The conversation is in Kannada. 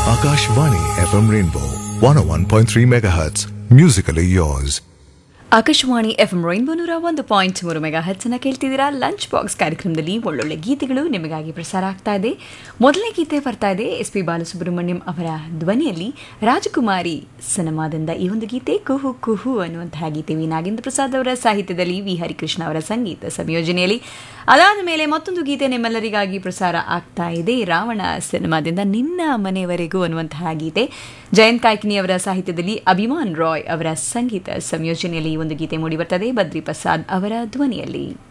Akashvani FM Rainbow 101.3 MHz. Musically yours. Akashvani F M rainbow ನೂರ ಒಂದು ಪಾಯಿಂಟ್ ಮೂರು ಮೆಗಾ ಹಚ್ಚನ ಕೇಳ್ತಿದ್ದೀರಾ ಲಂಚ್ ಬಾಕ್ಸ್ ಕಾರ್ಯಕ್ರಮದಲ್ಲಿ ಒಳ್ಳೊಳ್ಳೆ ಗೀತೆಗಳು ನಿಮಗಾಗಿ ಪ್ರಸಾರ ಆಗ್ತಾ ಇದೆ ಮೊದಲನೇ ಗೀತೆ ಬರ್ತಾ ಇದೆ ಎಸ್ ಪಿ ಬಾಲಸುಬ್ರಹ್ಮಣ್ಯಂ ಅವರ ಧ್ವನಿಯಲ್ಲಿ ರಾಜಕುಮಾರಿ ಸಿನಿಮಾದಿಂದ ಈ ಒಂದು ಗೀತೆ ಕುಹು ಕುಹು ಅನ್ನುವಂತಹ ಗೀತೆ ವಿ ನಾಗೇಂದ್ರ ಪ್ರಸಾದ್ ಅವರ ಸಾಹಿತ್ಯದಲ್ಲಿ ವಿ ಹರಿಕೃಷ್ಣ ಅವರ ಸಂಗೀತ ಸಂಯೋಜನೆಯಲ್ಲಿ ಅದಾದ ಮೇಲೆ ಮತ್ತೊಂದು ಗೀತೆ ನಿಮ್ಮೆಲ್ಲರಿಗಾಗಿ ಪ್ರಸಾರ ಆಗ್ತಾ ಇದೆ ರಾವಣ ಸಿನಿಮಾದಿಂದ ನಿನ್ನ ಮನೆಯವರೆಗೂ ಅನ್ನುವಂತಹ ಗೀತೆ ಜಯಂತ್ ಕಾಯ್ಕಿನಿ ಅವರ ಸಾಹಿತ್ಯದಲ್ಲಿ ಅಭಿಮಾನ್ ರಾಯ್ ಅವರ ಸಂಗೀತ ಸಂಯೋಜನೆಯಲ್ಲಿ ಈ ಒಂದು ಗೀತೆ ಮೂಡಿ ಬರ್ತದೆ ಬದ್ರಿ ಪ್ರಸಾದ್ ಅವರ ಧ್ವನಿಯಲ್ಲಿ